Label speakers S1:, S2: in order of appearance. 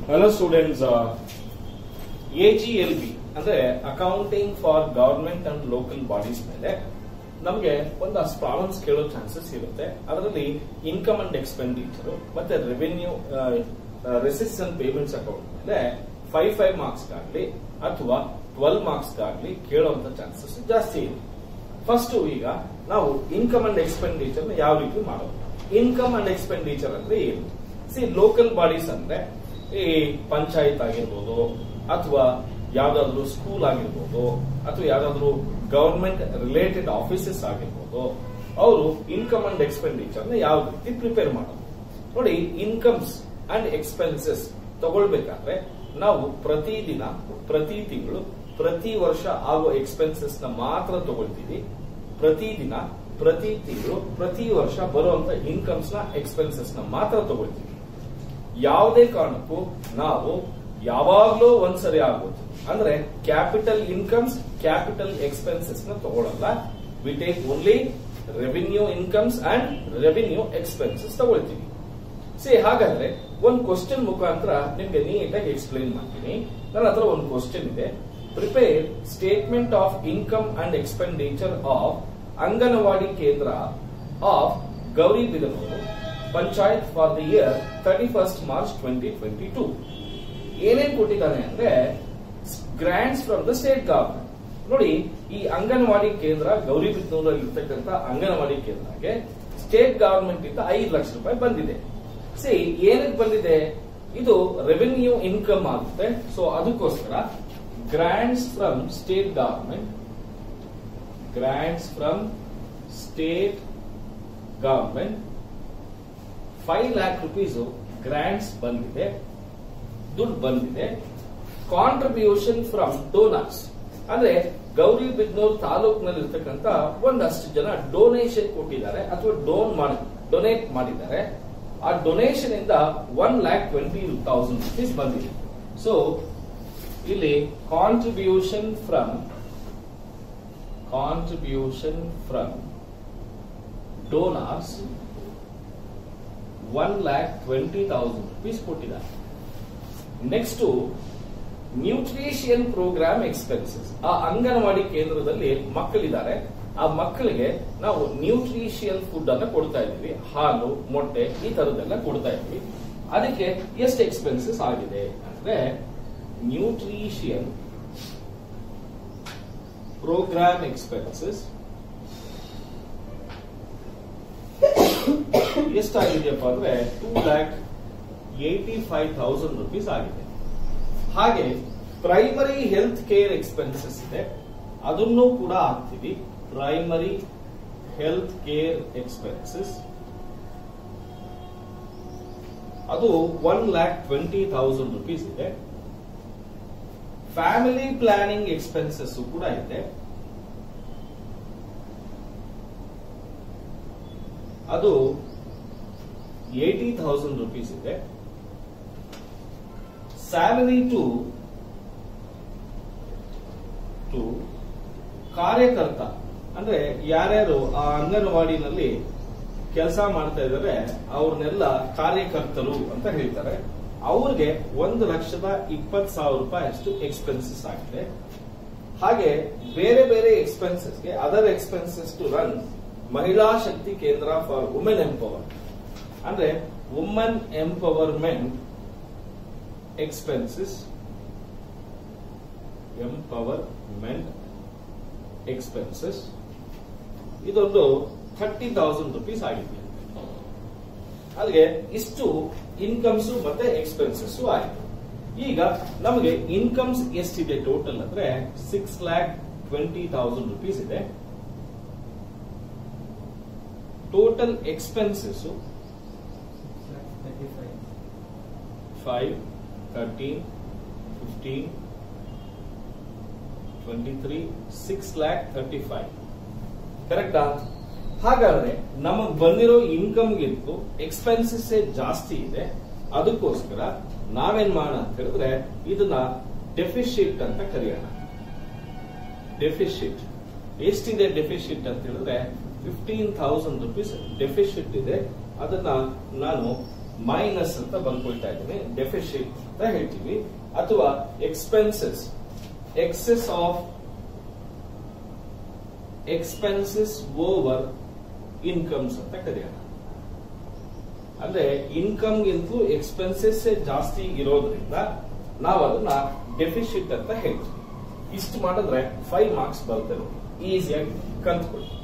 S1: hello students A B ಅಂದ್ರೆ accounting for government and local bodies ಮೇಲೆ ನಮಗೆ ಒಂದಷ್ಟು ಪ್ರಾಬ್ಲಮ್ಸ್ ಕೇಳೋ ಚಾನ್ಸಸ್ ಇರುತ್ತೆ ಅದರಲ್ಲಿ ಇನ್ಕಮ್ ಅಂಡ್ ಎಕ್ಸ್ಪೆಂಡಿಚರ್ ಮತ್ತೆ ರೆವೆನ್ಯೂ ರೆಸಿಸ್ ಅಂಡ್ ಪೇಮೆಂಟ್ಸ್ ಅಕೌಂಟ್ ಮೇಲೆ ಫೈವ್ ಫೈವ್ ಮಾರ್ಕ್ಸ್ ಗಾಗ್ಲಿ ಅಥವಾ ಟ್ವೆಲ್ ಮಾರ್ಕ್ಸ್ ಗಾಗ್ಲಿ ಕೇಳುವಂತ ಚಾನ್ಸಸ್ ಜಾಸ್ತಿ ಇದೆ ಫಸ್ಟ್ ಈಗ ನಾವು ಇನ್ಕಮ್ ಅಂಡ್ ಎಕ್ಸ್ಪೆಂಡಿಚರ್ ನ ಯಾವ ರೀತಿ ಮಾಡೋದು ಇನ್ಕಮ್ ಅಂಡ್ ಎಕ್ಸ್ಪೆಂಡಿಚರ್ ಅಂದ್ರೆ ಏನು ಸಿ ಲೋಕಲ್ ಬಾಡೀಸ್ ಅಂದ್ರೆ ಈ ಪಂಚಾಯತ್ ಆಗಿರ್ಬೋದು ಅಥವಾ ಯಾವ್ದಾದ್ರು ಸ್ಕೂಲ್ ಆಗಿರ್ಬೋದು ಅಥವಾ ಯಾವ್ದಾದ್ರು ಗವರ್ಮೆಂಟ್ ರಿಲೇಟೆಡ್ ಆಫೀಸಸ್ ಆಗಿರ್ಬೋದು ಅವರು ಇನ್ಕಮ್ ಅಂಡ್ ಎಕ್ಸ್ಪೆಂಡಿಚರ್ ನ ಯಾವ ರೀತಿ ಪ್ರಿಪೇರ್ ಮಾಡೋದು ನೋಡಿ ಇನ್ಕಮ್ಸ್ ಅಂಡ್ ಎಕ್ಸ್ಪೆನ್ಸಸ್ ತಗೊಳ್ಬೇಕಾದ್ರೆ ನಾವು ಪ್ರತಿದಿನ ಪ್ರತಿ ತಿಂಗಳು ಪ್ರತಿ ವರ್ಷ ಆಗೋ ಎಕ್ಸ್ಪೆನ್ಸಸ್ ನ ಮಾತ್ರ ತಗೊಳ್ತೀವಿ ಪ್ರತಿದಿನ ಪ್ರತಿ ತಿಂಗಳು ಪ್ರತಿ ವರ್ಷ ಬರುವಂತ ಇನ್ಕಮ್ಸ್ ನ ಎಕ್ಸ್ಪೆನ್ಸಸ್ ನ ಮಾತ್ರ ತಗೊಳ್ತೀವಿ ಯಾವುದೇ ಕಾರಣಕ್ಕೂ ನಾವು ಯಾವಾಗ್ಲೂ ಒಂದ್ಸರಿ ಆಗ್ಬೋದು ಅಂದ್ರೆ ಕ್ಯಾಪಿಟಲ್ ಇನ್ಕಮ್ಸ್ ಕ್ಯಾಪಿಟಲ್ ಎಕ್ಸ್ಪೆನ್ಸಸ್ ನ ತಗೊಳ್ಳಲ್ಲ we take only revenue incomes and revenue expenses ತಗೊಳ್ತೀವಿ ಸಿ ಹಾಗಾದ್ರೆ ಒಂದು ಕ್ವಶನ್ ಮುಖಾಂತರ ನಿಮ್ಗೆ ನೀಟಾಗಿ ಎಕ್ಸ್ಪ್ಲೈನ್ ಮಾಡ್ತೀನಿ ನನ್ನ ಹತ್ರ ಒಂದು ಕ್ವಶನ್ ಇದೆ prepare statement of income and expenditure of Anganwadi kendra of Gauribidanur panchayat for the year thirty first March twenty twenty two ಏನೇನ್ ಕೊಟ್ಟಿದ್ದಾನೆ ಅಂದ್ರೆ grants from the state government ನೋಡಿ ಈ ಅಂಗನವಾಡಿ ಕೇಂದ್ರ ಗೌರಿಬಿದನೂರಲ್ಲಿ ಇರ್ತಕ್ಕಂಥ ಅಂಗನವಾಡಿ ಕೇಂದ್ರಕ್ಕೆ ಸ್ಟೇಟ್ ಗವರ್ಮೆಂಟ್ ಇಂದ ಐದು ಲಕ್ಷ ರೂಪಾಯಿ ಬಂದಿದೆ ಸಿ ಏನಕ್ಕೆ ಬಂದಿದೆ ಇದು ರೆವೆನ್ಯೂ ಇನ್ಕಮ್ ಆಗುತ್ತೆ ಸೊ ಅದಕ್ಕೋಸ್ಕರ grants from state government grants from state government five lakh rupees grants ಬಂದಿದೆ ದುಡ್ಡು ಬಂದಿದೆ ಕಾಂಟ್ರಿಬ್ಯೂಷನ್ ಫ್ರಮ್ ಡೋನರ್ಸ್ ಅಂದ್ರೆ ಗೌರಿ ಬಿದ್ನೂರ್ ತಾಲೂಕಿನಲ್ಲಿ ಇರ್ತಕ್ಕಂಥ ಒಂದಷ್ಟು ಜನ ಡೊನೇಷನ್ ಕೊಟ್ಟಿದ್ದಾರೆ ಅಥವಾ ಡೋನ್ ಮಾಡಿ ಡೊನೇಟ್ ಮಾಡಿದ್ದಾರೆ ಆ ಡೊನೇಷನ್ ಇಂದ one lakh twenty thousand rupees ಬಂದಿದೆ ಸೊ ಇಲ್ಲಿ contribution from contribution from donors one lakh twenty thousand rupees ಕೊಟ್ಟಿದ್ದಾರೆ ನೆಕ್ಸ್ಟ್ ನ್ಯೂಟ್ರಿಷಿಯನ್ ಪ್ರೋಗ್ರಾಮ್ ಎಕ್ಸ್ಪೆನ್ಸಸ್ ಆ ಅಂಗನವಾಡಿ ಕೇಂದ್ರದಲ್ಲಿ ಮಕ್ಕಳಿದ್ದಾರೆ ಆ ಮಕ್ಕಳಿಗೆ ನಾವು ನ್ಯೂಟ್ರಿಷಿಯನ್ ಫುಡ್ ಅನ್ನ ಕೊಡ್ತಾ ಇದ್ದೀವಿ ಹಾಲು ಮೊಟ್ಟೆ ಈ ತರದೆಲ್ಲ ಕೊಡ್ತಾ ಇದ್ವಿ ಅದಕ್ಕೆ ಎಷ್ಟು ಎಕ್ಸ್ಪೆನ್ಸಸ್ ಆಗಿದೆ ಅಂದ್ರೆ ನ್ಯೂಟ್ರಿಷಿಯನ್ ಪ್ರೋಗ್ರಾಮ್ ಎಕ್ಸ್ಪೆನ್ಸಸ್ ಎಷ್ಟಾಗಿದೆಯಪ್ಪ ಅಂದ್ರೆ two lakh eighty five thousand rupees ಆಗಿದೆ ಹಾಗೆ ಪ್ರೈಮರಿ ಹೆಲ್ತ್ ಕೇರ್ ಎಕ್ಸ್ಪೆನ್ಸಸ್ ಇದೆ ಅದನ್ನು ಕೂಡ ಹಾಕ್ತೀವಿ ಪ್ರೈಮರಿ ಹೆಲ್ತ್ ಕೇರ್ ಎಕ್ಸ್ಪೆನ್ಸಸ್ ಅದು one lakh twenty thousand rupees ಇದೆ ಫ್ಯಾಮಿಲಿ ಪ್ಲಾನಿಂಗ್ ಎಕ್ಸ್ಪೆನ್ಸಸ್ ಕೂಡ ಇದೆ ಅದು ಏಟಿ ಥೌಸಂಡ್ ರುಪೀಸ್ ಇದೆ ಸ್ಯಾಲರಿ ಟು ಟು ಕಾರ್ಯಕರ್ತ ಅಂದ್ರೆ ಯಾರ್ಯಾರು ಆ ಅಂಗನವಾಡಿನಲ್ಲಿ ಕೆಲಸ ಮಾಡ್ತಾ ಇದ್ದಾರೆ ಅವ್ರನ್ನೆಲ್ಲ ಕಾರ್ಯಕರ್ತರು ಅಂತ ಹೇಳ್ತಾರೆ ಅವ್ರಿಗೆ ಒಂದು ಲಕ್ಷದ ಇಪ್ಪತ್ತು ಸಾವಿರ ರೂಪಾಯಿ ಅಷ್ಟು ಎಕ್ಸ್ಪೆನ್ಸಸ್ ಆಗಿದೆ ಹಾಗೆ ಬೇರೆ ಬೇರೆ ಎಕ್ಸ್ಪೆನ್ಸಸ್ಗೆ other expenses to run Mahila Shakti Kendra for women empower ಅಂದ್ರೆ woman empowerment expenses empowerment expenses ಇದೊಂದು ಥರ್ಟಿ ತೌಸಂಡ್ ರುಪೀಸ್ ಆಗಿದೆ ಅಲ್ಲಿಗೆ ಇಷ್ಟು ಇನ್ಕಮ್ಸ್ ಮತ್ತೆ ಎಕ್ಸ್ಪೆನ್ಸಸ್ ಆಯಿತು ಈಗ ನಮಗೆ ಇನ್ಕಮ್ಸ್ ಎಷ್ಟಿದೆ ಟೋಟಲ್ ಅಂದ್ರೆ six lakh twenty thousand rupees ಇದೆ total expenses five thirteen fifteen twenty three six lakh thirty five ಕರೆಕ್ಟಾ ಹಾಗಾದ್ರೆ ನಮಗ್ ಬಂದಿರೋ ಇನ್ಕಮ್ಗಿಂತೂ ಎಕ್ಸ್ಪೆನ್ಸಸ್ ಜಾಸ್ತಿ ಇದೆ ಅದಕ್ಕೋಸ್ಕರ ನಾವೇನ್ ಮಾಡೋಣ ಅಂತ ಹೇಳಿದ್ರೆ ಇದನ್ನ ಡೆಫಿಶಿಟ್ ಅಂತ ಕರೆಯೋಣ ಡೆಫಿಶಿಟ್ ಎಷ್ಟಿದೆ ಡೆಫಿಶಿಟ್ ಅಂತ ಹೇಳಿದ್ರೆ ಫಿಫ್ಟೀನ್ ಥೌಸಂಡ್ ರುಪೀಸ್ ಡೆಫಿಶಿಟ್ ಇದೆ ಅದನ್ನ ನಾನು ಮೈನಸ್ ಅಂತ ಬಂದ್ಕೊಳ್ತಾ ಇದ್ದೀನಿ ಡೆಫಿಸಿಟ್ ಅಂತ ಹೇಳ್ತೀವಿ ಅಥವಾ expenses excess of expenses over incomes ಅಂತ ಕರೆಯೋಣ ಅಂದ್ರೆ ಇನ್ಕಮ್ ಗಿಂತಲೂ ಎಕ್ಸ್ಪೆನ್ಸಸ್ ಜಾಸ್ತಿ ಇರೋದ್ರಿಂದ ನಾವು ಅದನ್ನ ಡೆಫಿಸಿಟ್ ಅಂತ ಹೇಳ್ತೀವಿ ಇಷ್ಟು ಮಾಡಿದ್ರೆ ಫೈವ್ ಮಾರ್ಕ್ಸ್ ಬರುತ್ತೆ ಈಸಿಯಾಗಿ ಕಲ್ತ್ಕೊಳ್ಳಿ